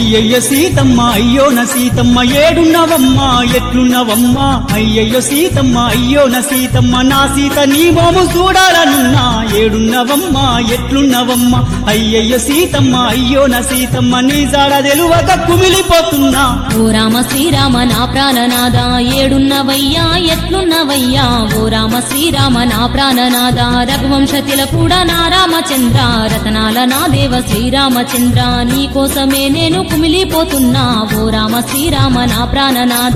అయ్యయ్య సీతమ్మ అయ్యో నా సీతమ్మ ఏడున్నవమ్మా ఎట్లున్నవమ్మా అయ్యయ్య సీతమ్మ అయ్యో నా సీతమ్మ నా సీత నీ మోము చూడాలనున్నా ఏడున్నవమ్మా ఎట్లున్నవమ్మా అయ్యయ్య సీతమ్మ అయ్యో నా సీతమ్మ నీ జాడ తెలువక కుమిలిపోతున్నా ఓ రామ శ్రీరామ నా ప్రాణనాద ఏడున్నవయ్యా ఎట్లున్నవయ్యా ఓ రామ శ్రీరామ నా ప్రాణనాద రఘువంశ తిలకుడా నా రామచంద్ర రతనాల నా దేవ శ్రీరామచంద్ర నీ కోసమే నేను కుమిలిపోతున్నా ఓ రామ శ్రీరామ నా ప్రాణనాద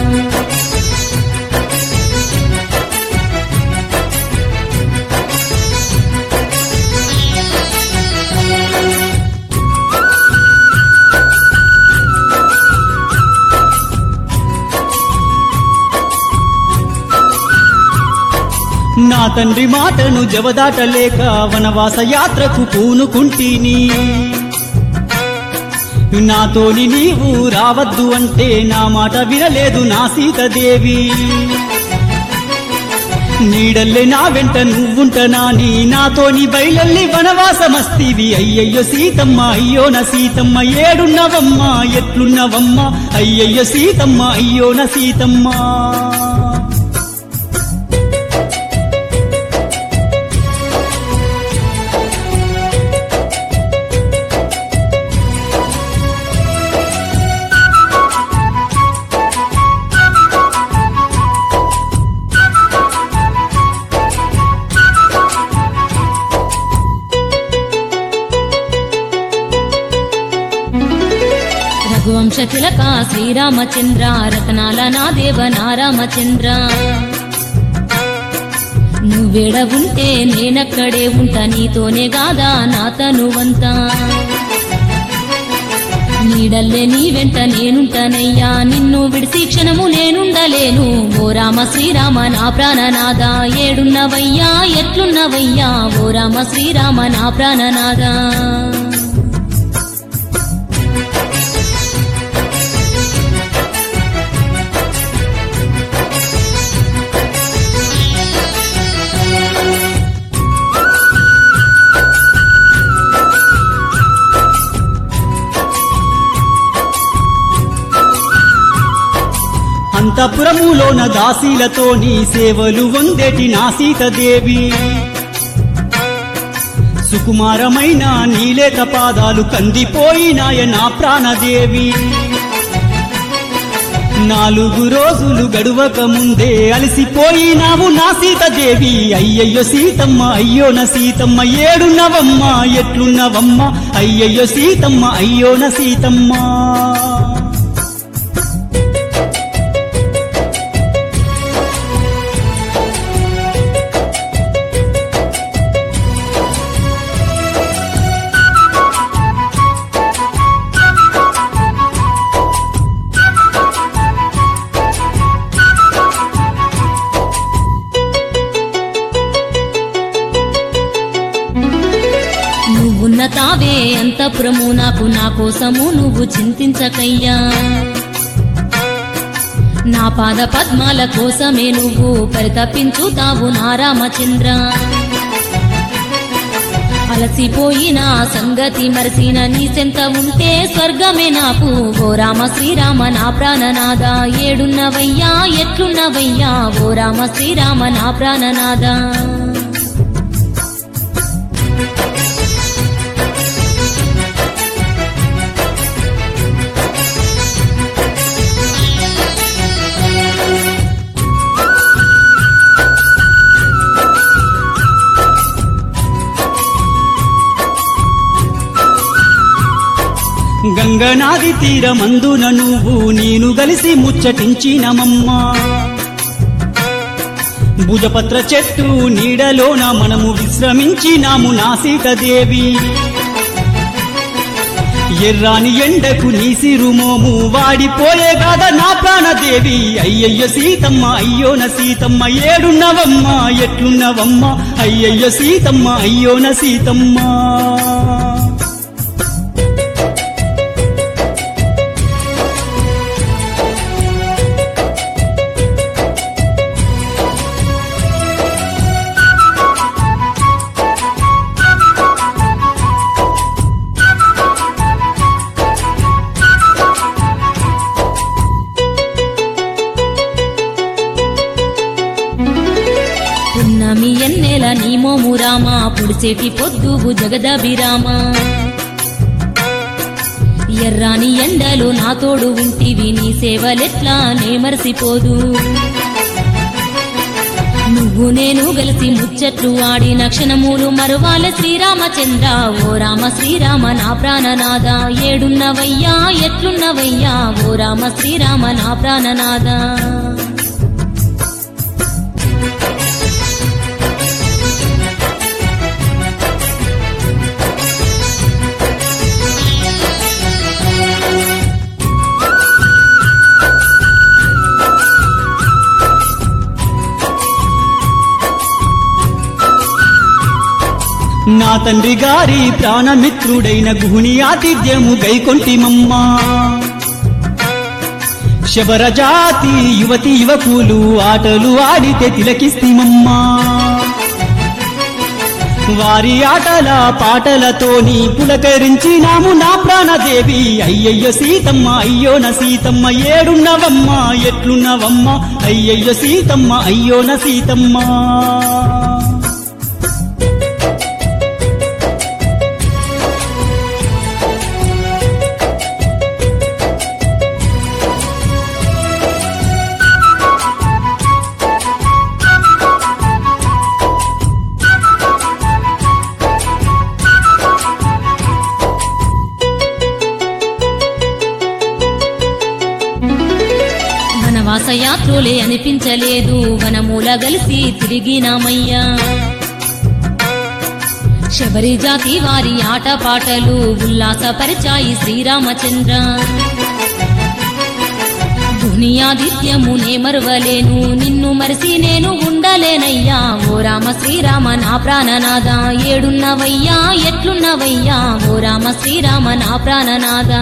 నా తండ్రి మాటను జవదాటలేక వనవాస యాత్రకు పూనుకుంటీని నాతోని నీవు రావద్దు అంటే నా మాట వినలేదు నా సీతదేవి నీడల్లే నా వెంట నువ్వుంటనాని నాతోని బయలల్లి వనవాసమస్తివి అయ్యయ్యో సీతమ్మ అయ్యో నా సీతమ్మ ఏడున్నవమ్మ ఎట్లున్నవమ్మ అయ్యయ్యో సీతమ్మ అయ్యో నా సీతమ్మ రఘువంశ తిలక శ్రీరామచంద్ర రతనాల నా దేవ నా రామచంద్ర నువ్వేడ ఉంటే నేనక్కడే ఉంటా నీతోనే గాదా నా తనువంతా నీడల్లే నీ వెంట నేనుంటానయ్యా నిన్ను విడిసి క్షణము నేనుండలేను ఓ రామ శ్రీరామ నా ప్రాణనాద ఏడున్నవయ్యా ఎట్లున్నవయ్యా ఓ రామ శ్రీరామ నా ప్రాణనాద అంతపురములోన దాసీలతోని సేవలు వందేటి నా సీతదేవి సుకుమారమైన నీలేత పాదాలు కందిపోయినాయ నా ప్రాణదేవి నాలుగు రోజులు గడువక ముందే అలసిపోయినావు నా సీతదేవి అయ్యయ్యో సీతమ్మ అయ్యో నా సీతమ్మ ఏడున్నవమ్మ ఎట్లున్నవమ్మ అయ్యయ్యో సీతమ్మ అయ్యో నా సీతమ్మ నువ్వున్న తావే అంతపురము నాకు నా కోసము నువ్వు చింతించకయ్యా నా పాద పద్మాల కోసమే నువ్వు పరితపించుతావు నా రామచంద్ర అలసిపోయిన సంగతి మరసిన నీ సెంత ఉంటే స్వర్గమే నాకు ఓ రామ శ్రీరామ నా ప్రాణనాద ఏడున్నవయ్యా ఎట్లున్నవయ్యా ఓ రామ శ్రీరామ నా ప్రాణనాద గంగనాది తీరమందున నువ్వు నేను కలిసి ముచ్చటించినమమ్మా భుజపత్ర చెట్టు నీడలోన మనము విశ్రమించినాము నా సీతదేవి ఎర్రాని ఎండకు నీ సిరుమోము వాడిపోయే గాద నా ప్రాణదేవి అయ్యయ్య సీతమ్మ అయ్యో నా సీతమ్మ ఏడున్నవమ్మ ఎట్లున్నవమ్మ అయ్యయ్య సీతమ్మ అయ్యో నా సీతమ్మ పున్నమి ఎన్నెల నీ మోము రామ పుడిసేటి పొద్దువు జగదభిరామ ఎర్రాని ఎండలు నా తోడు ఉంటివి నీ సేవలెట్లా నే మరసిపోదు నువ్వు నేను గెలిసి ముచ్చట్లు ఆడిన క్షణములు మరువాల శ్రీరామచంద్ర ఓ రామ శ్రీరామ నా ప్రాణనాద ఏడున్నవయ్యా ఎట్లున్నవయ్యా ఓ రామ శ్రీరామ నా ప్రాణనాద నా తండ్రి గారి ప్రాణమిత్రుడైన గుహుని ఆతిథ్యము గైకొంటిమమ్మా శబరజాతి యువతి యువకులు ఆటలు ఆడితే తిలకిస్తిమమ్మా వారి ఆటల పాటలతోని పులకరించినాము నా ప్రాణదేవి అయ్యయ్యో సీతమ్మ అయ్యో నా సీతమ్మ ఏడున్నవమ్మ ఎట్లున్నవమ్మ అయ్యయ్యో సీతమ్మ అయ్యో నా సీతమ్మ వనవాస యాత్రులే అనిపించలేదు వనమూల గలిసి తిరిగినామయ్యా శబరి జాతి వారి ఆటపాటలు ఉల్లాసపరిచాయి శ్రీరామచంద్ర దునియాదిత్యము నే మరువలేను నిన్ను మరిసి నేను ఉండలేనయ్యా ఓ రామ శ్రీరామ నా ప్రాణనాద ఏడున్నవయ్యా ఎట్లున్నవయ్యా ఓ రామ శ్రీరామ నా ప్రాణనాద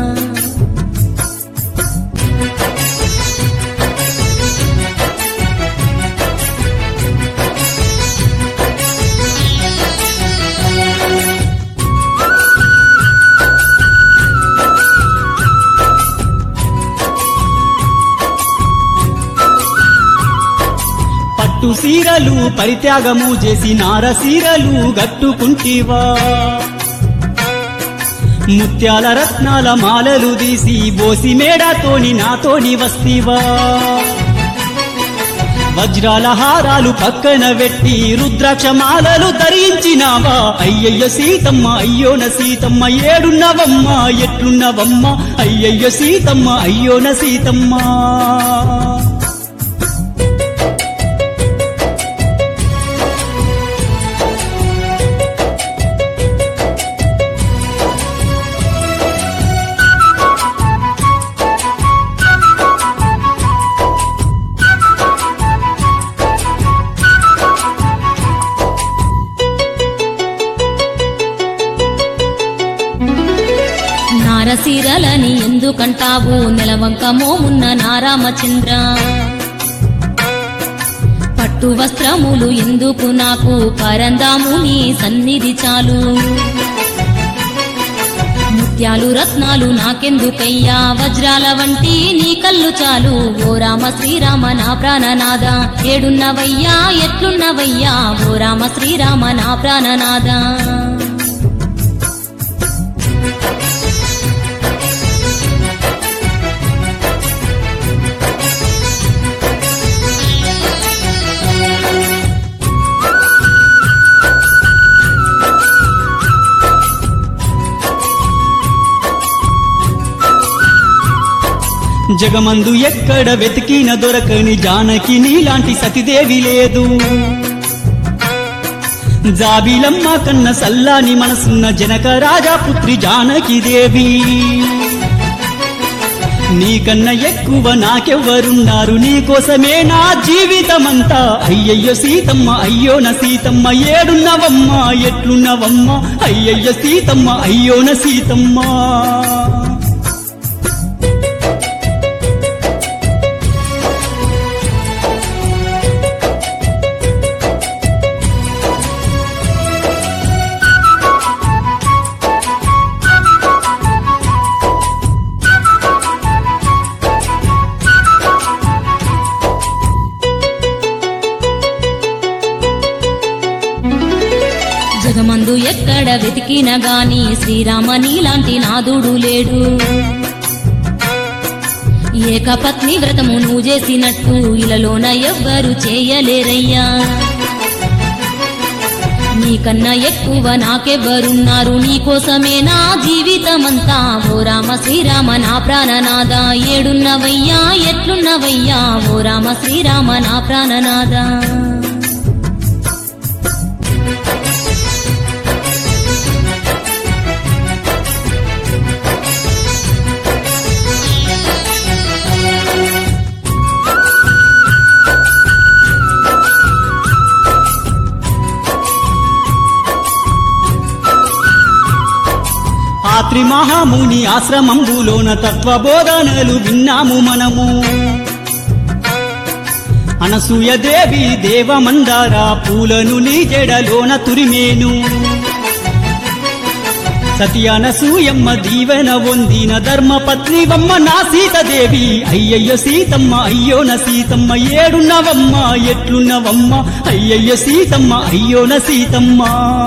పట్టు సీరలు పరిత్యాగము చేసి నార సీరలు గట్టుకుంటివా ముత్యాల రత్నాల మాలలు తీసి బోసి మేడతోని నాతోని వస్తివా వజ్రాల హారాలు పక్కన పెట్టి రుద్రాక్ష మాలలు ధరించినావా అయ్యయ్య సీతమ్మ అయ్యోన సీతమ్మ ఏడున్నవమ్మ ఎట్లున్నవమ్మ అయ్యయ్య సీతమ్మ అయ్యోన సీతమ్మ నారసీరలని ఎందుకంటావు నెలవంక మోమున్న నారామచంద్ర పట్టు వస్త్రములు ఎందుకు నాకు పరందాము నీ సన్నిధి చాలు ముత్యాలు రత్నాలు నాకెందుకయ్యా వజ్రాల వంటి నీ కళ్ళు చాలు ఓ రామ శ్రీరామ నా ప్రాణనాద ఏడున్నవయ్యా ఎట్లున్నవయ్యా ఓ రామ శ్రీరామ నా ప్రాణనాద జగమందు ఎక్కడ వెతికిన దొరకని జానకి నీలాంటి సతిదేవి లేదు జాబిలమ్మ కన్న సల్లాని మనసున్న జనక రాజా పుత్రి జానకి దేవి నీకన్నా ఎక్కువ నాకెవ్వరున్నారు నీకోసమే నా జీవితమంతా అయ్యయ్యో సీతమ్మ అయ్యో నా సీతమ్మ ఏడున్నవమ్మ ఎట్లున్నవమ్మ అయ్యయ్య సీతమ్మ అయ్యో నా సీతమ్మ చూడు ఎక్కడ వెతికిన గాని శ్రీరామ నీలాంటి నాదుడు లేడు ఏకపత్ని వ్రతము నువ్వు చేసినట్టు ఇలలోన ఎవ్వరు చేయలేరయ్యా నీకన్నా ఎక్కువ నాకెవ్వరున్నారు నీకోసమే నా జీవితమంతా ఓ రామ శ్రీరామ నా ప్రాణనాద ఏడున్నవయ్యా ఎట్లున్నవయ్యా ఓ రామ శ్రీరామ నా ప్రాణనాద ఆత్రి మహాముని ఆశ్రమంబులోన తత్వబోధనలు విన్నాము మనము అనసూయ దేవి దేవమందార పూలను నీ జడలోన తురిమేను సతి అనసూయమ్మ దీవెన పొందిన ధర్మపత్నివమ్మ నా సీతదేవి అయ్యయ్య సీతమ్మ అయ్యో నా సీతమ్మ ఏడున్నవమ్మ ఎట్లున్నవమ్మ అయ్యయ్య సీతమ్మ అయ్యో నా సీతమ్మ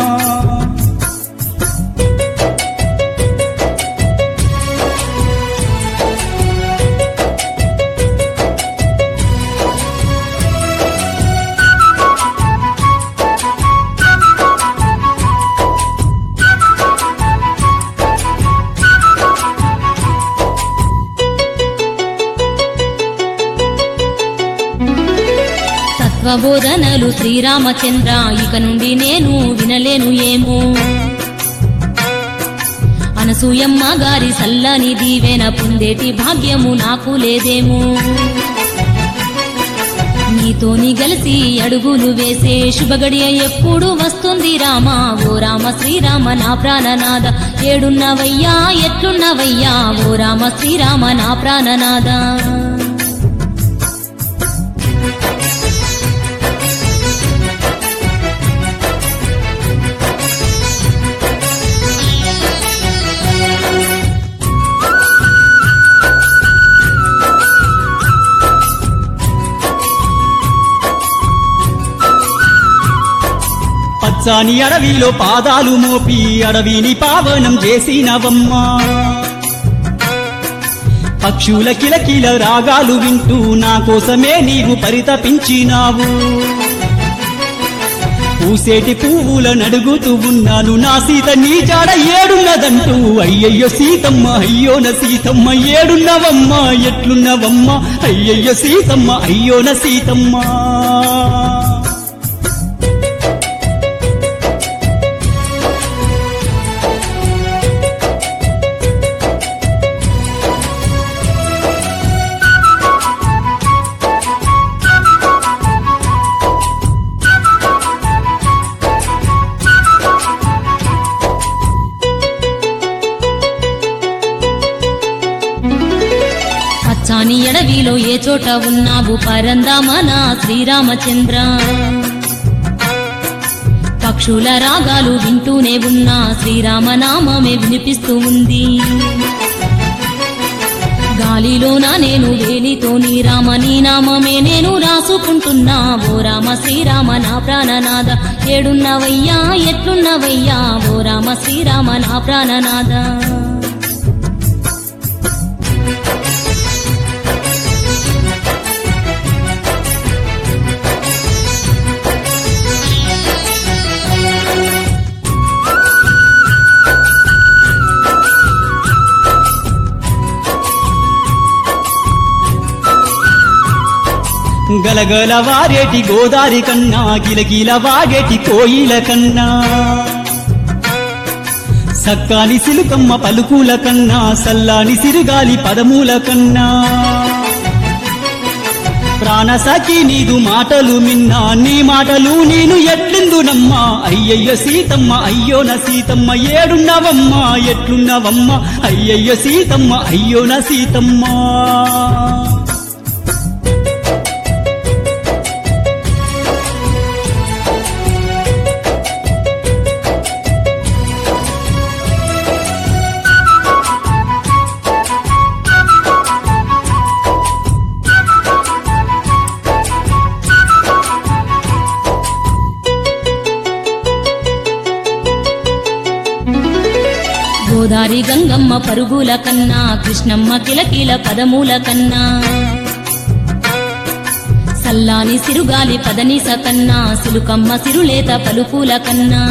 తత్వబోధనలు శ్రీరామచంద్ర ఇక నుండి నేను వినలేను ఏమో అనసూయమ్మ గారి సల్లని దీవెన పొందేటి భాగ్యము నాకు లేదేమో నీతోని కలిసి అడుగులు వేసే శుభగడియ ఎప్పుడు వస్తుంది రామా ఓ రామ శ్రీరామ నా ప్రాణనాద ఏడున్నవయ్యా ఎట్లున్నవయ్యా ఓ రామ శ్రీరామ నా ప్రాణనాద పచ్చాని అడవిలో పాదాలు మోపి అడవిని పావనం చేసినవమ్మా పక్షుల కిలకిల రాగాలు వింటూ నా కోసమే నీవు పరితపించినావు పూసేటి పువ్వుల నడుగుతూ ఉన్నాను నా సీత నీ జాడ ఏడున్నదంటూ అయ్యయ్యో సీతమ్మ అయ్యో నా సీతమ్మ ఏడున్నవమ్మ ఎట్లున్నవమ్మ అయ్యయ్యో సీతమ్మ అయ్యో నా సీతమ్మ పచ్చాని ఎడవిలో ఏ చోట ఉన్నావు పరందామన శ్రీరామచంద్ర పక్షుల రాగాలు వింటూనే ఉన్నా శ్రీరామనామమే వినిపిస్తూ ఉంది గాలిలోన నేను వేలితో నీ రామ నీ నామమే నేను రాసుకుంటున్నా ఓ రామ శ్రీరామ నా ప్రాణనాద ఏడున్నవయ్యా ఎట్లున్నవయ్యా ఓ రామ శ్రీరామ నా ప్రాణనాద గలగల వారేటి గోదారి కన్నా గిలగిల వాగేటి కోయిల కన్నా సక్కాని సిలుకమ్మ పలుకుల కన్నా సల్లాని సిరుగాలి పదముల కన్నా ప్రాణసఖి నీదు మాటలు మిన్నా నీ మాటలు నేను ఎట్లెందునమ్మా అయ్యయ్య సీతమ్మ అయ్యో నా సీతమ్మ ఏడున్నవమ్మా ఎట్లున్నవమ్మా అయ్యయ్య సీతమ్మ అయ్యో నా సీతమ్మ గోదారి గంగమ్మ పరుగుల కన్నా కృష్ణమ్మ కిలకిల పదముల కన్నా సల్లాని సిరుగాలి పదనిస కన్నా సిలుకమ్మ సిరులేత పలుకుల కన్నా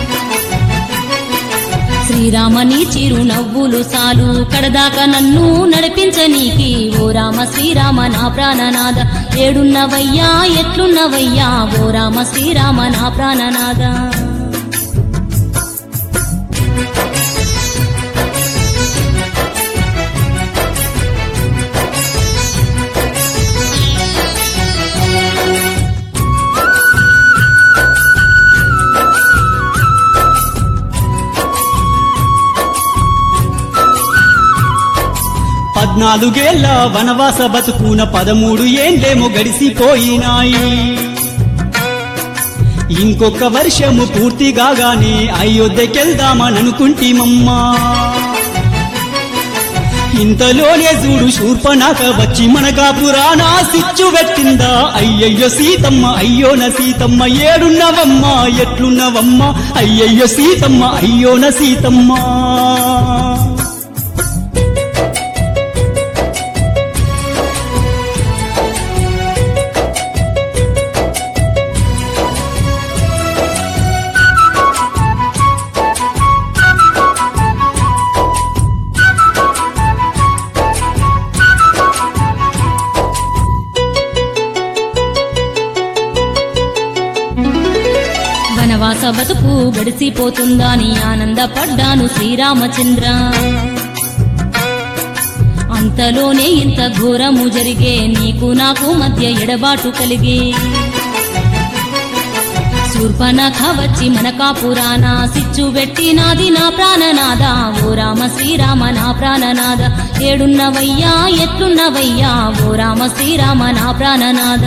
శ్రీరామని చిరు నవ్వులు సాలు కడదాకా నన్ను నడిపించనీకి ఓ రామ శ్రీరామ నా ప్రాణనాద ఏడున్నవయ్యా ఎట్లున్నవయ్యా ఓ రామ శ్రీరామ నా ప్రాణనాద పద్నాలుగేళ్ల వనవాస బతుకున పదమూడు ఏండ్లేమో గడిసిపోయినాయి ఇంకొక వర్షము పూర్తి కాగానే అయోధ్యకెళ్దామని అనుకుంటిమమ్మా ఇంతలోనే చూడు శూర్పణాక వచ్చి మన కాపురాన సిచ్చు పెట్టిందా అయ్యయ్యో సీతమ్మ అయ్యోన సీతమ్మ ఏడున్నవమ్మ ఎట్లున్నవమ్మ అయ్యయ్యో సీతమ్మ అయ్యోన సీతమ్మ వనవాస బతుకు గడిసిపోతుందా అని ఆనందపడ్డాను శ్రీరామచంద్ర అంతలోనే ఇంత ఘోరము జరిగే నీకు నాకు మధ్య ఎడబాటు కలిగే శూర్పనఖ వచ్చి మన కాపురాన సిచ్చు పెట్టినాది నా ప్రాణనాద ఓ రామ శ్రీరామ నా ప్రాణనాద ఏడున్నవయ్యా ఎట్లున్నవయ్యా ఓ రామ శ్రీరామ నా ప్రాణనాద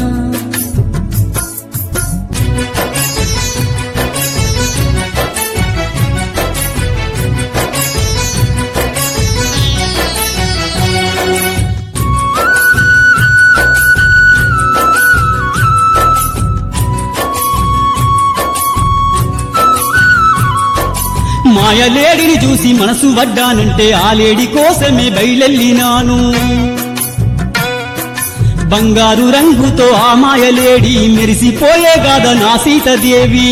మాయలేడిని చూసి మనసు వడ్డానంటే ఆ లేడి కోసమే బయలెళ్ళినాను బంగారు రంగుతో ఆ మాయలేడి మెరిసిపోయే గాద నా సీతదేవి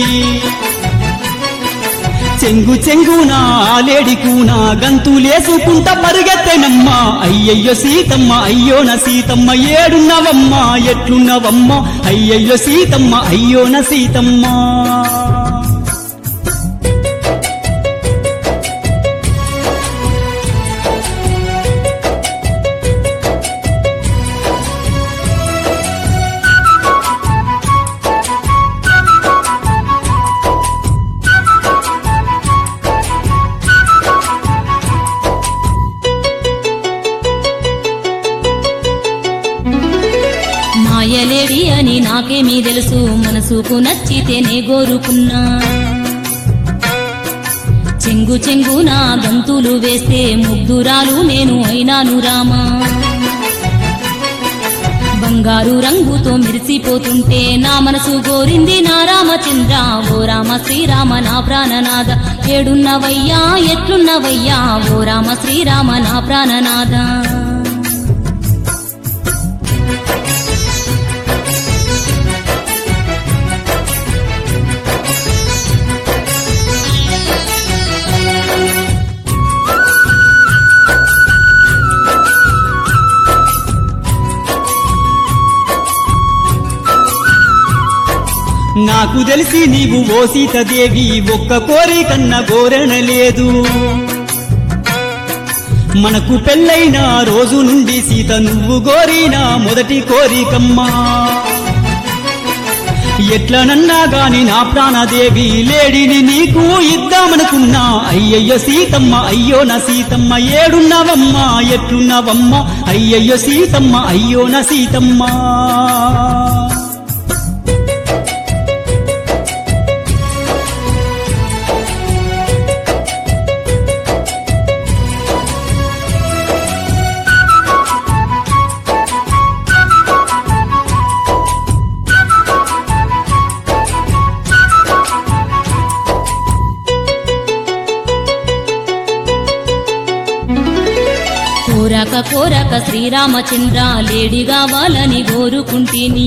చెంగు చెంగున ఆ లేడి కూన గంతులేసుకుంట పరుగెత్తెనమ్మా అయ్యయ్యో సీతమ్మ అయ్యోన సీతమ్మ ఏడున్నవమ్మ ఎట్లున్నవమ్మ అయ్యయ్యో సీతమ్మ అయ్యోన సీతమ్మ మాయలేడి అని నాకేమీ తెలుసు మనసుకు నచ్చితేనే గోరుకున్నా చెంగు చెంగు నా గంతులు వేస్తే ముగ్ధురాలు నేను అయినాను రామా బంగారు రంగుతో మెరిసిపోతుంటే నా మనసు గోరింది నా రామచంద్ర ఓ రామ శ్రీరామ నా ప్రాణనాథ ఏడున్నవయ్యా ఎట్లున్నవయ్యా ఓ రామ శ్రీరామ నా ప్రాణనాథ నాకు తెలిసి నీవు ఓ సీతదేవి ఒక్క కోరికన్న గోరణ లేదు మనకు పెళ్ళైన రోజు నుండి సీత నువ్వు గోరిన మొదటి కోరికమ్మా ఎట్లనన్నా గాని నా ప్రాణదేవి లేడిని నీకు ఇద్దామనుకున్నా అయ్యయ్యో సీతమ్మ అయ్యో నా సీతమ్మ ఏడున్నవమ్మా ఎట్లున్నవమ్మా అయ్యయ్యో సీతమ్మ అయ్యో నా సీతమ్మ కోరక శ్రీరామచంద్ర లేడి కావాలని కోరుకుంటిని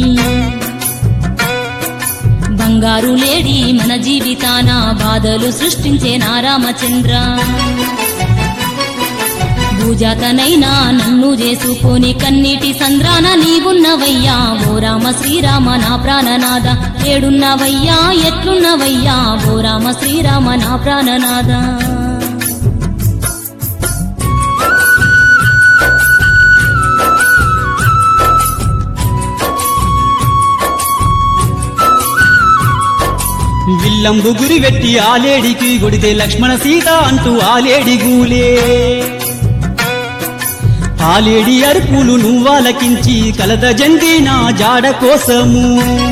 బంగారు లేడి మన జీవితాన బాధలు సృష్టించే నారామచంద్ర భూజాతనైనా నన్ను చేసుకొని కన్నీటి సంద్రాన నీవున్నవయ్యా ఓ రామ శ్రీరామ నా ప్రాణనాద ఏడున్నవయ్యా ఎట్లున్నవయ్యా ఓ రామ శ్రీరామ నా ప్రాణనాద విల్లంబు గురి వెట్టి ఆలేడికి కొడితే లక్ష్మణ సీత అంటూ ఆలేడి గూలే ఆలేడి అరుపులు నువ్వాలకించి కలద జంది నా జాడ కోసము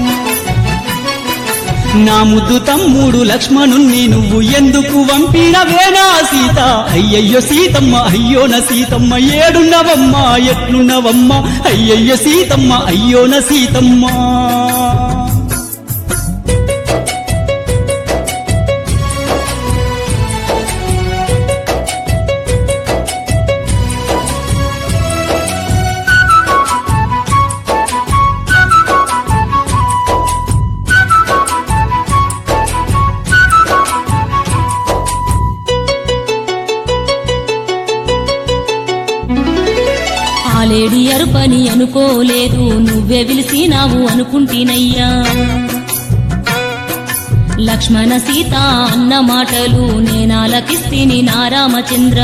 నా ముద్దు తమ్ముడు లక్ష్మణుణ్ణి నువ్వు ఎందుకు వంపినవేనా సీత అయ్యయ్యో సీతమ్మ అయ్యో నా సీతమ్మ ఏడున్నవమ్మ ఎట్లున్నవమ్మ అయ్యయ్యో సీతమ్మ అయ్యో నా సీతమ్మ ఆలేడి అరుపని అనుకోలేదు నువ్వే పిలిచినావు అనుకుంటీనయ్యా లక్ష్మణ సీత అన్న మాటలు నేనాలకిస్తిని నారామచంద్ర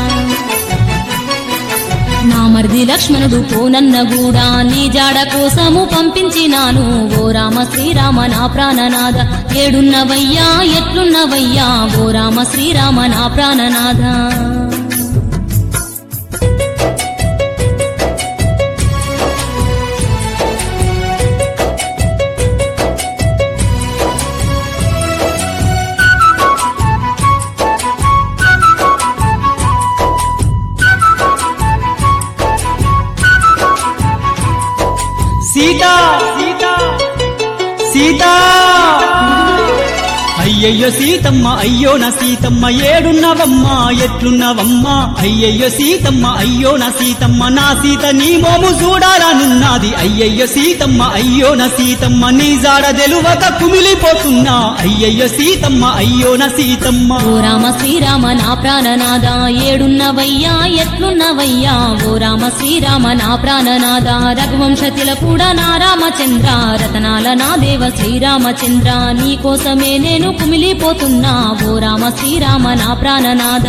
నా మరిది లక్ష్మణుడు పోనన్న గూడా నీ జాడ కోసము పంపించినాను ఓ రామ శ్రీరామ నా ప్రాణనాథ ఏడున్నవయ్యా ఎట్లున్నవయ్యా ఓ రామ శ్రీరామ నా ప్రాణనాథ సీత సీత సీత అయ్యయ్యో సీతమ్మ అయ్యో నా సీతమ్మ ఏడున్నవమ్మ ఎట్లున్నవమ్మ అయ్యయ్యో సీతమ్మ అయ్యో నా సీతమ్మ నా సీత నీ మోము చూడాలనున్నది అయ్యయ్యో సీతమ్మ అయ్యో నా సీతమ్మ నీ జాడ తెలువక కుమిలిపోతున్నా అయ్యయ్యో సీతమ్మ అయ్యో నా సీతమ్మ ఓ రామ శ్రీరామ నా ప్రాణనాద ఏడున్నవయ్యా ఎట్లున్నవయ్యా ఓ రామ శ్రీరామ నా ప్రాణనాద రఘువంశ తిలకుడ నా రామచంద్ర రతనాల నా దేవ శ్రీరామచంద్ర నీ కోసమే నేను కుమిలిపోతున్నా ఓ రామ శ్రీరామ నా ప్రాణనాద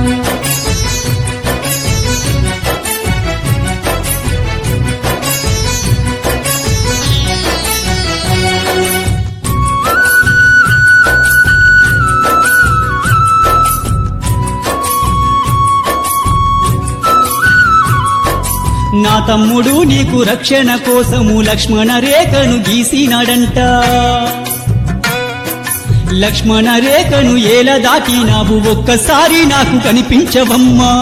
నా తమ్ముడు నీకు రక్షణ కోసము లక్ష్మణ రేఖను గీసినాడంట లక్ష్మణ రేఖను ఏల దాటినావు ఒక్కసారి నాకు కనిపించవమ్మా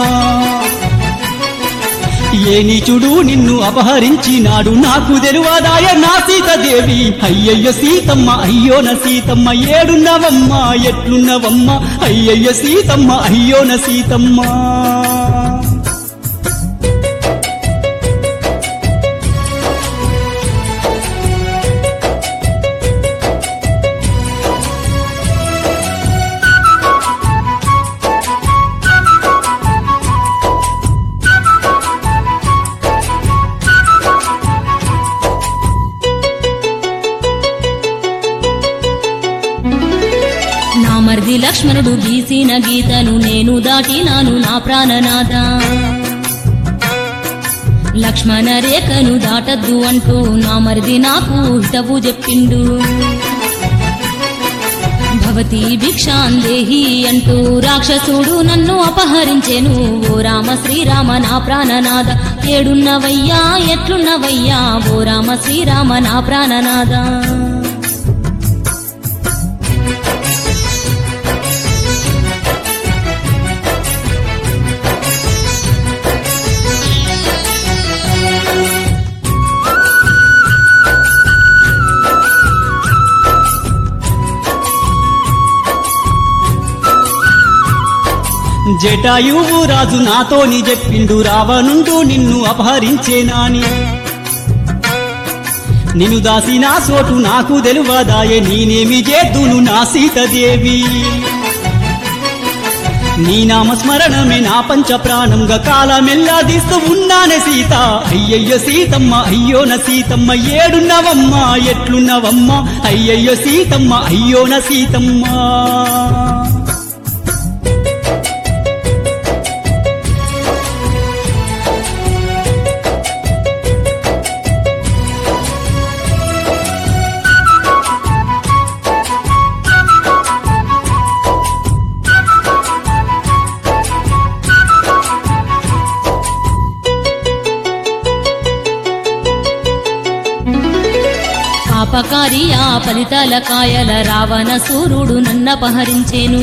ఏ నీచుడు నిన్ను అపహరించినాడు నాకు తెలువదాయ నా సీతదేవి అయ్యయ్య సీతమ్మ అయ్యో నా సీతమ్మ ఏడున్నవమ్మ ఎట్లున్నవమ్మ అయ్యయ్య సీతమ్మ అయ్యో నా సీతమ్మ నా మరిది లక్ష్మణుడు గీసిన గీతను నేను దాటినాను నా ప్రాణనాథ లక్ష్మణ రేఖను దాటద్దు అంటూ నా మరిది నాకు హితవు చెప్పిండు భవతి భిక్షాందేహి అంటూ రాక్షసుడు నన్ను అపహరించెను ఓ రామ శ్రీరామ నా ప్రాణనాథ ఏడున్నవయ్యా ఎట్లున్నవయ్యా ఓ రామ శ్రీరామ నా ప్రాణనాథ జటాయువు రాజు నాతోని చెప్పిండు రావణుండు నిన్ను అపహరించేనాని నిన్ను దాసిన సోటు నాకు తెలువదాయే నేనేమి చేద్దును నా సీతదేవి నీ నామస్మరణమే నా పంచ ప్రాణంగా కాలమెల్లాదిస్తూ ఉన్నానే సీత అయ్యయ్యో సీతమ్మ అయ్యో నా సీతమ్మ ఏడున్నవమ్మ ఎట్లున్నవమ్మ అయ్యయ్యో సీతమ్మ అయ్యో నా సీతమ్మ పాపకారి ఆ ఫలితాల కాయల రావణ సూర్యుడు నన్నపహరించేను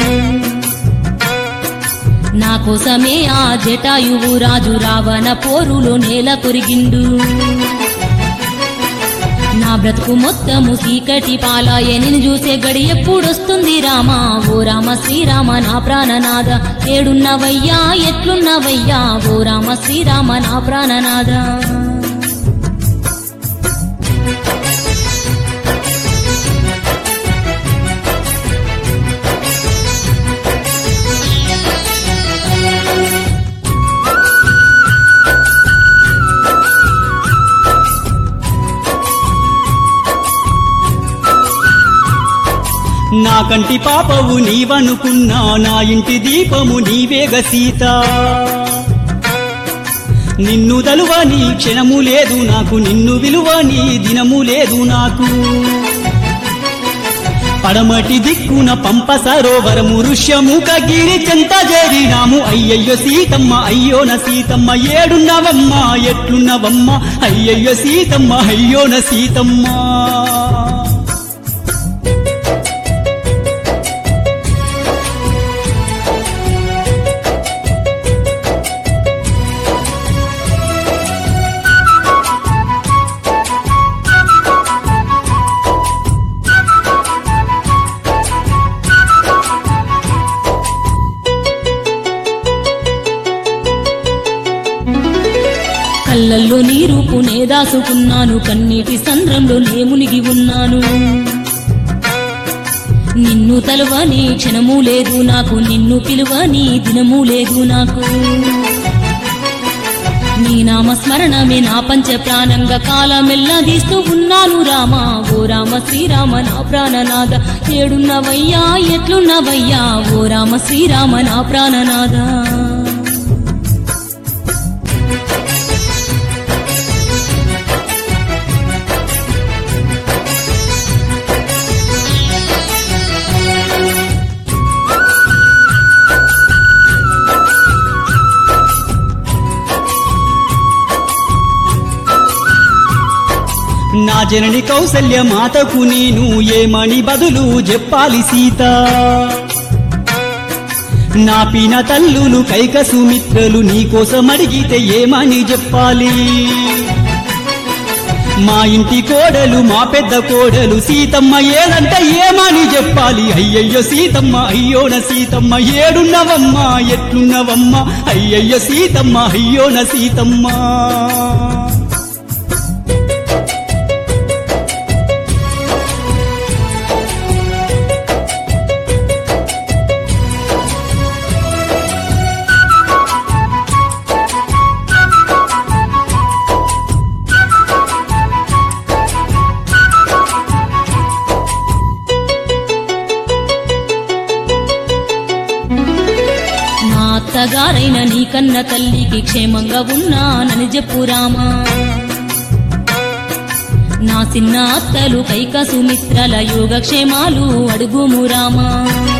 నా కోసమే ఆ జటాయువు రాజు రావణ పోరులో నేల కొరిగిండు నా బ్రతుకు మొత్తము చీకటి పాలాయే నిన్ను చూసే గడి ఎప్పుడొస్తుంది రామా ఓ రామ శ్రీరామ నా ప్రాణనాథ ఏడున్నవయ్యా ఎట్లున్నవయ్యా ఓ రామ శ్రీరామ నా ప్రాణనాథ నా కంటి పాపవు నీవనుకున్నా నా ఇంటి దీపము నీవేగ సీత నిన్ను తలువని క్షణము లేదు నాకు నిన్ను విలువని దినము లేదు నాకు పడమటి దిక్కున పంప సరోవరము ఋష్యము కగిరి చెంత చేరినాము అయ్యయ్యో సీతమ్మ అయ్యో నా సీతమ్మ ఏడున్నవమ్మ ఎట్లున్నవమ్మ అయ్యయ్యో సీతమ్మ అయ్యో నా సీతమ్మ కళ్ళల్లో నీ రూపునే దాసుకున్నాను కన్నీటి సంద్రంలో నే మునిగి ఉన్నాను నిన్ను తలువని క్షణము లేదు నాకు నిన్ను పిలువని దినము లేదు నాకు నీ నామస్మరణమే నా పంచ ప్రాణంగా కాలమెల్లదీస్తూ ఉన్నాను రామా ఓ రామ శ్రీరామ నా ప్రాణనాథ ఏడున్నవయ్యా ఎట్లున్నవయ్యా ఓ రామ శ్రీరామ నా ప్రాణనాథ నా జనని కౌసల్య మాతకు నేను ఏమని బదులు చెప్పాలి సీత నా పిన తల్లులు కైక సుమిత్రలు నీకోసం అడిగితే ఏమని చెప్పాలి మా ఇంటి కోడలు మా పెద్ద కోడలు సీతమ్మ ఏదంటే ఏమని చెప్పాలి అయ్యయ్యో సీతమ్మ అయ్యోన సీతమ్మ ఏడున్నవమ్మ ఎట్లున్నవమ్మ అయ్యయ్యో సీతమ్మ అయ్యోన సీతమ్మ నా అత్తగారైన నీ కన్న తల్లికి క్షేమంగా ఉన్నానని చెప్పు రామా నా చిన్న అత్తలు కైక సుమిత్రల యోగక్షేమాలు అడుగుము రామా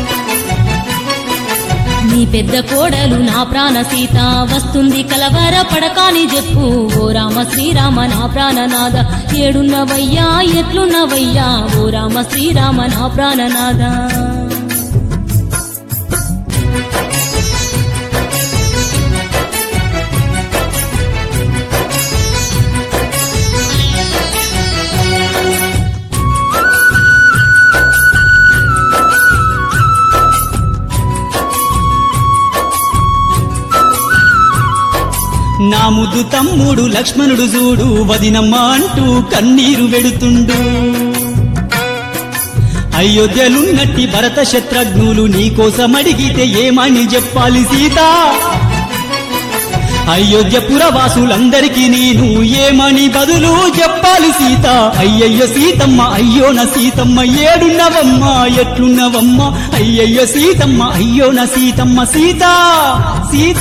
నీ పెద్ద కోడలు నా ప్రాణ సీత వస్తుంది కలవర పడకాని చెప్పు ఓ రామ శ్రీరామ నా ప్రాణనాథ ఏడున్నవయ్యా ఎట్లున్నవయ్యా ఓ రామ శ్రీరామ నా ప్రాణనాథ ముద్దు తమ్ముడు లక్ష్మణుడు చూడు వదినమ్మ అంటూ కన్నీరు వెడుతుండు అయోధ్యలున్నట్టి భరత శత్రుఘ్నులు నీకోసం అడిగితే ఏమని చెప్పాలి సీత అయోధ్యపుర వాసులందరికీ నేను ఏమని బదులు చెప్పాలి సీత అయ్యయ్య సీతమ్మ అయ్యో నా సీతమ్మ ఏడున్నవమ్మ ఎట్లున్నవమ్మ అయ్యయ్య సీతమ్మ అయ్యో నా సీతమ్మ సీత సీత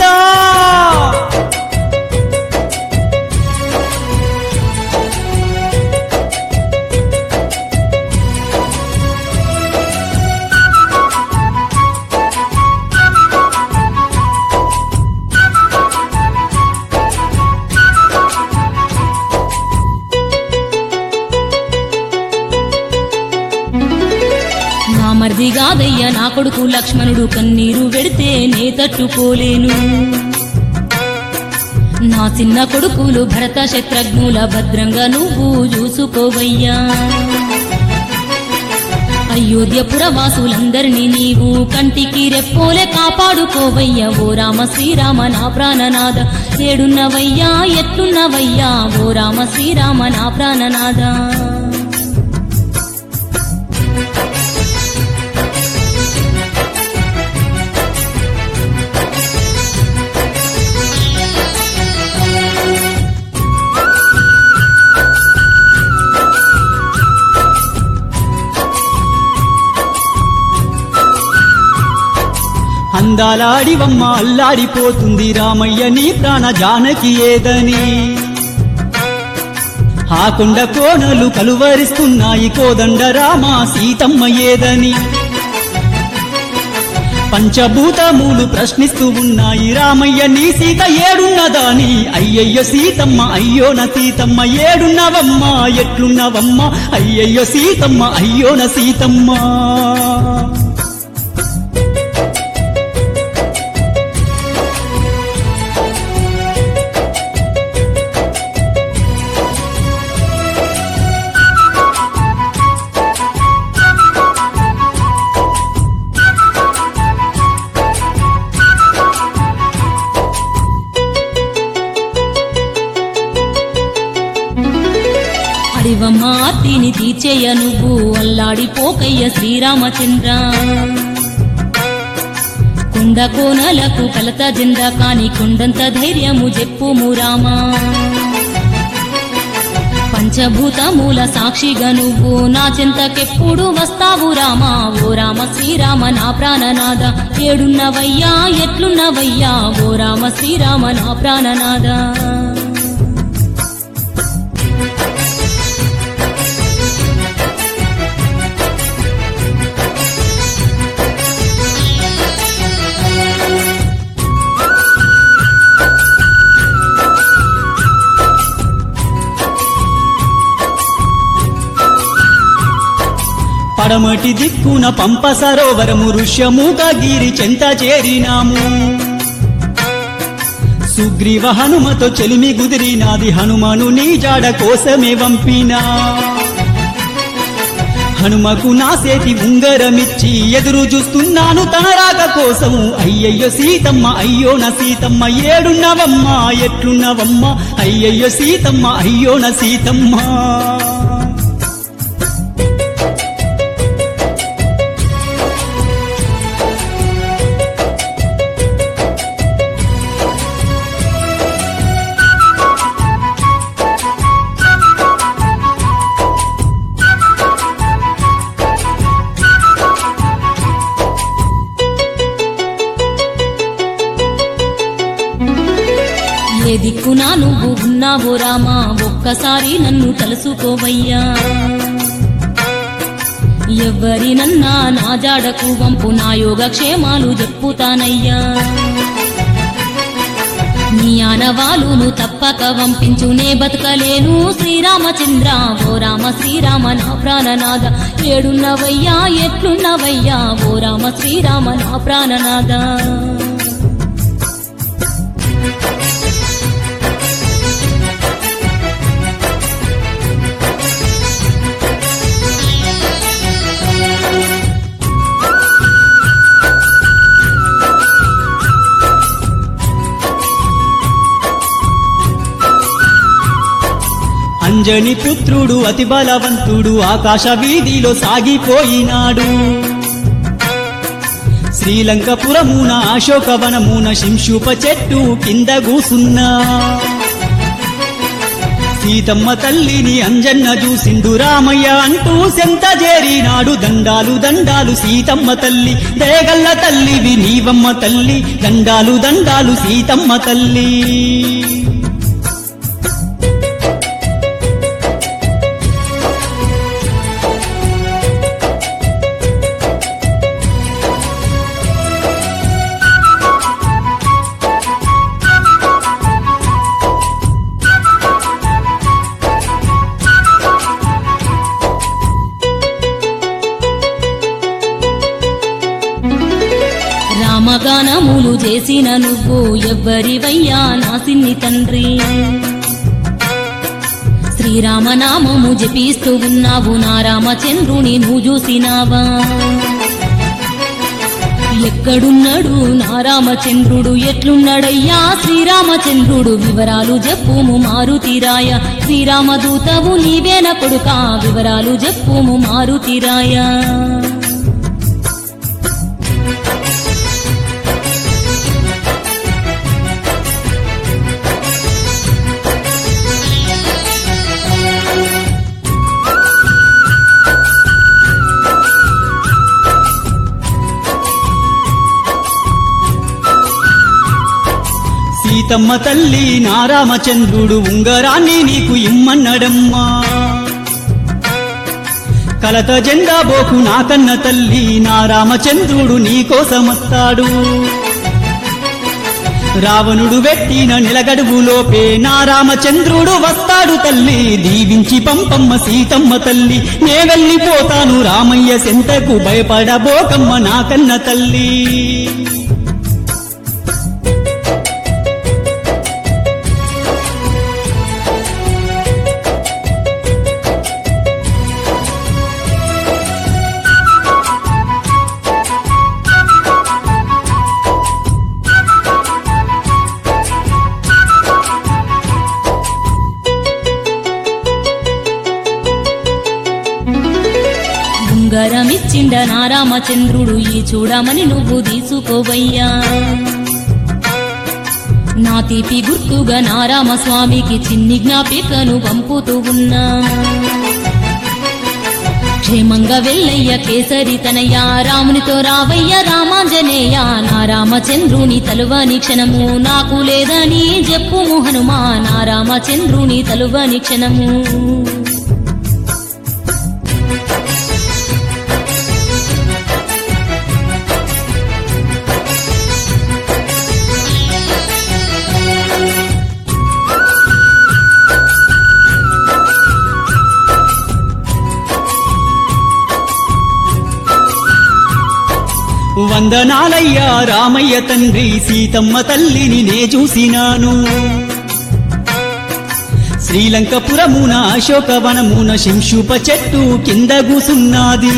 నా మరిది కాదయ్య నా కొడుకు లక్ష్మణుడు కన్నీరు వెడితే నే తట్టుకోలేను నా చిన్న కొడుకులు భరత శత్రుఘ్నుల భద్రంగా నువ్వు చూసుకోవయ్యా అయోధ్యపుర వాసులందరినీ నీవు కంటికి రెప్పోలే కాపాడుకోవయ్యా ఓ రామ శ్రీరామ నా ప్రాణనాథ ఏడున్నవయ్యా ఎట్లున్నవయ్యా ఓ రామ శ్రీరామ నా ప్రాణనాథ అందాలాడివమ్మ అల్లాడిపోతుంది రామయ్య నీ ప్రాణ జానకి ఏదని ఆ కొండ కోనలు కలువరిస్తున్నాయి కోదండ రామ సీతమ్మ ఏదని పంచభూతములు ప్రశ్నిస్తూ ఉన్నాయి రామయ్య నీ సీత ఏడున్నదాని అయ్యయ్య సీతమ్మ అయ్యో నా సీతమ్మ ఏడున్నవమ్మ ఎట్లున్నవమ్మ అయ్యయ్య సీతమ్మ అయ్యో నా సీతమ్మ అడివమ్మ ఆర్తిని తీర్చేయ నువ్వు అల్లాడిపోకయ్య శ్రీరామచంద్ర కుండ కోనలకు కలత జెంద కాని కొండంత ధైర్యము చెప్పుము రామా పంచభూతమూల సాక్షిగా నువ్వు నా చింతకెప్పుడు వస్తావు రామా ఓ రామ శ్రీరామ నా ప్రాణనాథ ఏడున్నవయ్యా ఎట్లున్నవయ్యా ఓ రామ శ్రీరామ నా ప్రాణనాథ పడమటి దిక్కున పంప సరోవరము ఋష్యముగా గిరి చెంత చేరినాము సుగ్రీవ హనుమతో చెలిమి గుదిరినాది హనుమను నీ జాడ కోసమే వంపినా హనుమకు నా సేతి ఉంగరమిచ్చి ఎదురు చూస్తున్నాను తన రాక కోసము అయ్యయ్యో సీతమ్మ అయ్యో నా సీతమ్మ ఏడున్నవమ్మ ఎట్లున్నవమ్మ అయ్యయ్యో సీతమ్మ అయ్యో నా సీతమ్మ ఏ దిక్కునా నువ్వు ఉన్నావో రామా ఒక్కసారి నన్ను తలుసుకోవయ్యా ఎవ్వరినన్నా నా జాడకు వంపు నా యోగక్షేమాలు చెప్పుతానయ్యా నీ ఆనవాలును తప్పక వంపించు నే బతకలేను శ్రీరామచంద్ర ఓ రామ శ్రీరామ నా ప్రాణనాథ ఏడున్నవయ్యా ఎట్లున్నవయ్యా ఓ రామ శ్రీరామ నా ప్రాణనాథ అంజని పుత్రుడు అతి బలవంతుడు ఆకాశ వీధిలో సాగిపోయినాడు శ్రీలంకపురమున అశోకవనమున శింశూప చెట్టు కింద కూసున్నా సీతమ్మ తల్లిని అంజన్న చూసిండు రామయ్య అంటూ సెంత చేరినాడు దండాలు దండాలు సీతమ్మ తల్లి దేగల్ల తల్లివి నీవమ్మ తల్లి దండాలు దండాలు సీతమ్మ తల్లి రామగానములు చేసిన నువ్వు ఎవ్వరివయ్యా నా సిన్ని తండ్రి శ్రీరామనామము జపిస్తూ ఉన్నావు నా రామచంద్రుని నువ్వు చూసినావా ఎక్కడున్నాడు నా రామచంద్రుడు ఎట్లున్నాడయ్యా శ్రీరామచంద్రుడు వివరాలు చెప్పుము మారుతిరాయ శ్రీరామదూతవు నీవేన కొడుక వివరాలు చెప్పుము మారుతిరాయ సీతమ్మ తల్లి నా రామచంద్రుడు ఉంగరాన్ని నీకు ఇమ్మన్నడమ్మా కలత జెండా బోకు నా కన్న తల్లి నా రామచంద్రుడు నీకోసమస్తాడు రావణుడు వెట్టిన నిలగడుగులోపే నా రామచంద్రుడు వస్తాడు తల్లి దీవించి పంపమ్మ సీతమ్మ తల్లి నే వెళ్ళిపోతాను రామయ్య సెంతకు భయపడబోకమ్మ నా కన్న తల్లి ఉంగరమిచ్చిండ నా రామచంద్రుడు ఈ చూడమని నువ్వు తీసుకోవయ్యా నా తీపి గుర్తుగా నా రామస్వామికి చిన్ని జ్ఞాపికను పంపుతూ ఉన్నా క్షేమంగా వెళ్ళయ్య కేసరి తనయ్య రామునితో రావయ్య రామాంజనేయ నా రామచంద్రుని తలువని క్షణము నాకు లేదని చెప్పుము హనుమా నా రామచంద్రుని తలువని క్షణము వందనాలయ్యా రామయ్య తండ్రి సీతమ్మ తల్లిని నే చూసినాను శ్రీలంకపురమున అశోకవనమున శంశుప చెట్టు కింద కూసున్నది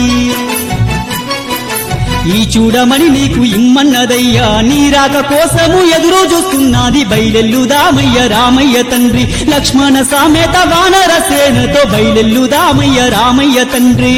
ఈ చూడమని నీకు ఇమ్మన్నదయ్యా నీ రాక కోసము ఎదురు చూస్తున్నది బయలెల్లుదామయ్య రామయ్య తండ్రి లక్ష్మణ సామేత వానర సేనతో బయలెల్లుదామయ్య రామయ్య తండ్రి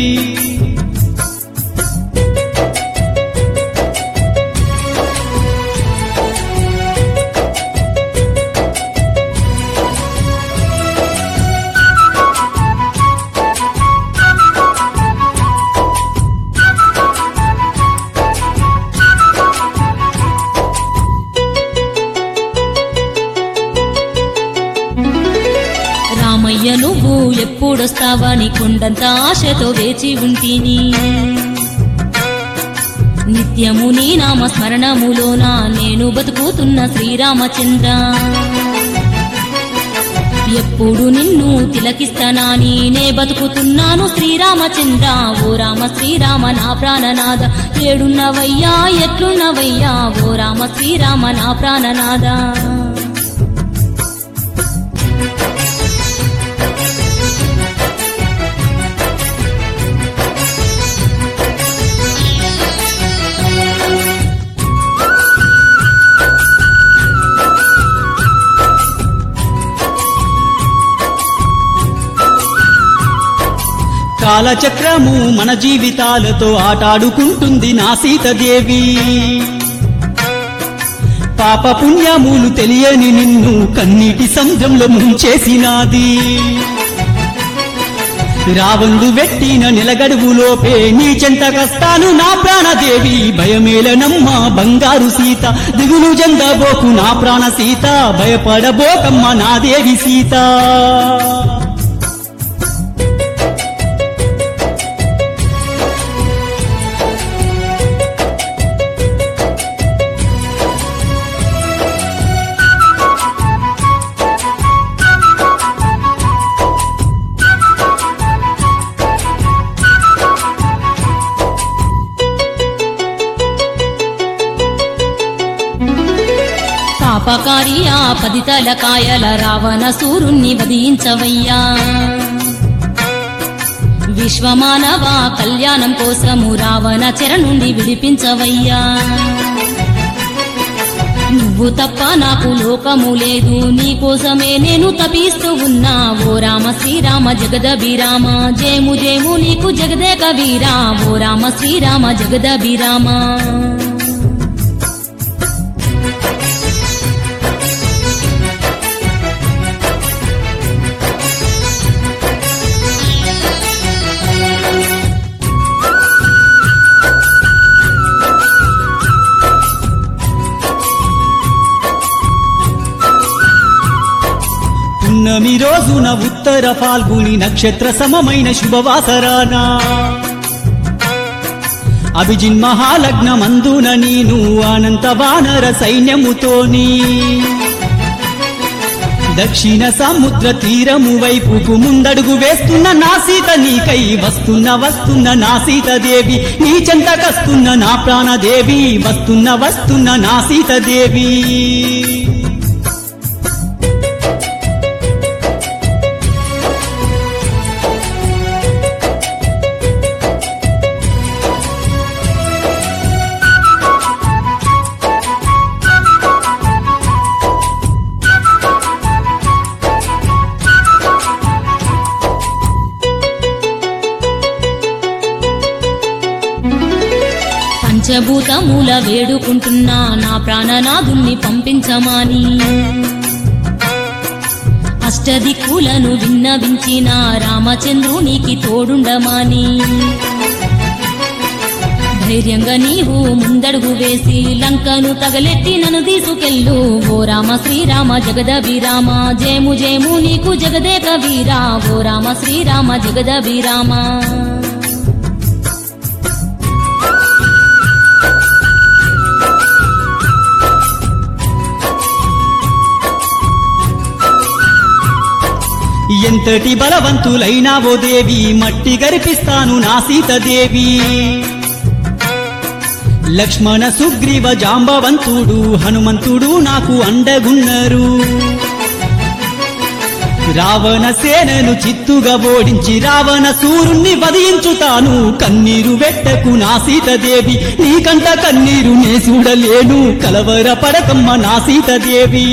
రామయ్య నువ్వు ఎప్పుడొస్తావని కొండంత ఆశతో వేచి ఉంటిని నిత్యము నీ నామ స్మరణములోన నేను బతుకుతున్న శ్రీరామచంద్ర ఎప్పుడు నిన్ను తిలకిస్తానాని నే బతుకుతున్నాను శ్రీరామచంద్ర ఓ రామ శ్రీరామ నా ప్రాణనాథ ఏడున్నవయ్యా ఎట్లున్నవయ్యా ఓ రామ శ్రీరామ నా ప్రాణనాథ కాలచక్రము మన జీవితాలతో ఆటాడుకుంటుంది నా సీతదేవి పాప పుణ్యములు తెలియని నిన్ను కన్నీటి సముద్రంలో ముంచేసినాది రావందు వెట్టిన నిలగడువులోపే నీ చెంత కస్తాను నా ప్రాణదేవి భయమేలనమ్మ బంగారు సీత దిగులు జందబోకు నా ప్రాణ సీత భయపడబోకమ్మ నా దేవి సీత పాపకారి ఆ పది తలకాయల రావణ సూరుణ్ణి వధించవయ్యా విశ్వమానవ కళ్యాణం కోసము రావణ చెర నుండి విడిపించవయ్యా నువ్వు తప్ప నాకు లోకము లేదు నీ కోసమే నేను తపిస్తూ ఉన్నా ఓ రామ శ్రీరామ జగదభిరామ జయము జయము నీకు జగదేక వీరా ఓ రామ శ్రీరామ జగదభిరామ పున్నమి రోజున ఉత్తర ఫాల్గుని నక్షత్ర సమమైన శుభవాసరానా అభిజిన్ మహాలగ్నమందున నీను అనంత వానర సైన్యముతోని దక్షిణ సముద్ర తీరము వైపుకు ముందడుగు వేస్తున్న నా సీత నీకై వస్తున్న వస్తున్న నా సీతదేవి నీ చెంతకస్తున్న నా ప్రాణదేవి వస్తున్న వస్తున్న నా సీతదేవి పంచభూతముల వేడుకుంటున్నా నా ప్రాణనాథుణ్ణి పంపించమాని అష్టదిక్కులను విన్నవించిన రామచంద్రునికి తోడుండమాని ధైర్యంగా నీవు ముందడుగు వేసి లంకను తగలెట్టి నన్ను తీసుకెళ్ళు ఓ రామ శ్రీరామ జగదభిరామ జయము జయము నీకు జగదేక వీరా ఓ రామ శ్రీరామ జగదభిరామ ఎంతటి బలవంతులైనావో దేవి మట్టి గరిపిస్తాను నా సీతదేవి లక్ష్మణ సుగ్రీవ జాంబవంతుడు హనుమంతుడు నాకు అండగున్నారు రావణ సేనను చిత్తుగా ఓడించి రావణ సూరుణ్ణి వధించుతాను కన్నీరు వెట్టకు నా సీతదేవి నీకంట కన్నీరు నే చూడలేను కలవర పడకమ్మ నా సీతదేవి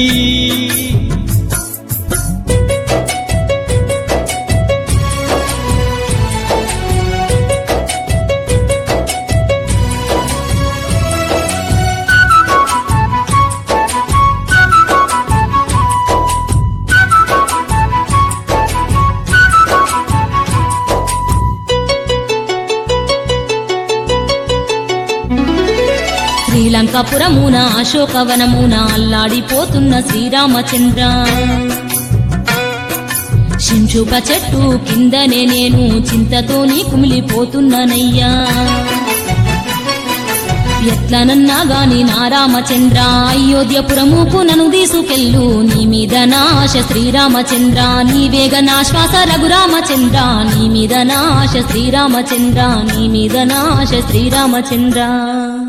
శ్రీలంకపురమున అశోకవనమున అల్లాడిపోతున్న శ్రీరామచంద్ర శింశుక చెట్టు కిందనే నేను చింతతోని కుమిలిపోతున్నానయ్యా ఎట్లనన్నా గాని నా రామచంద్ర అయోధ్యపురముకు నన్ను తీసుకెళ్ళు నీ మీద నా ఆశ శ్రీరామచంద్ర నీవేగ నా శ్వాస రఘురామచంద్ర నీ మీద నా ఆశ శ్రీరామచంద్ర నీ మీద నా ఆశ శ్రీరామచంద్ర